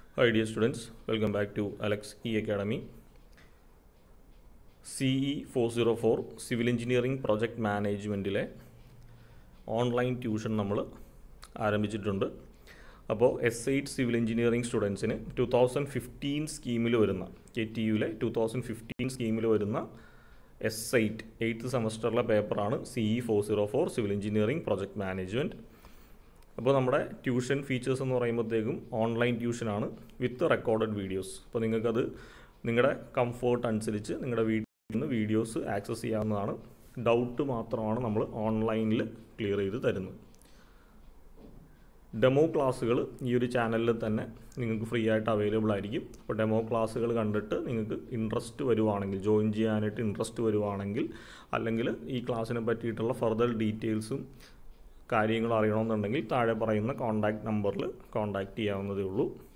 Hi dear students, welcome back to Alex E Academy. CE 404 civil engineering project മാനേജ്മെൻറ്റിലെ online tuition നമ്മൾ ആരംഭിച്ചിട്ടുണ്ട് അപ്പോൾ S eight civil engineering സ്റ്റുഡൻസിന് two thousand fifteen സ്കീമിൽ വരുന്ന K T യുവിലെ ടു തൗസൻഡ് ഫിഫ്റ്റീൻ സ്കീമിൽ വരുന്ന എസ് എയ്റ്റ് എയ്ത്ത് സെമസ്റ്ററിലെ പേപ്പറാണ് C E four zero four civil engineering project management അപ്പോൾ നമ്മുടെ ട്യൂഷൻ ഫീച്ചേഴ്സ് എന്ന് പറയുമ്പോഴത്തേക്കും ഓൺലൈൻ ട്യൂഷനാണ് വിത്ത് റെക്കോർഡഡ് വീഡിയോസ് അപ്പോൾ നിങ്ങൾക്കത് നിങ്ങളുടെ കംഫോർട്ട് അനുസരിച്ച് നിങ്ങളുടെ വീട്ടിൽ നിന്ന് വീഡിയോസ് ആക്സസ് ചെയ്യാവുന്നതാണ് ഡൗട്ട് മാത്രമാണ് നമ്മൾ ഓൺലൈനിൽ ക്ലിയർ ചെയ്ത് തരുന്നത് ഡെമോ ക്ലാസ്സുകൾ ഈ ഒരു ചാനലിൽ തന്നെ നിങ്ങൾക്ക് ഫ്രീ ആയിട്ട് അവൈലബിൾ ആയിരിക്കും അപ്പോൾ ഡെമോ ക്ലാസ്സുകൾ കണ്ടിട്ട് നിങ്ങൾക്ക് ഇൻട്രസ്റ്റ് വരുവാണെങ്കിൽ ജോയിൻ ചെയ്യാനായിട്ട് ഇൻട്രസ്റ്റ് വരുവാണെങ്കിൽ അല്ലെങ്കിൽ ഈ ക്ലാസ്സിനെ പറ്റിയിട്ടുള്ള ഫർദർ ഡീറ്റെയിൽസും കാര്യങ്ങൾ അറിയണമെന്നുണ്ടെങ്കിൽ താഴെ പറയുന്ന കോൺടാക്റ്റ് നമ്പറിൽ കോൺടാക്റ്റ് ചെയ്യാവുന്നതേ ഉള്ളൂ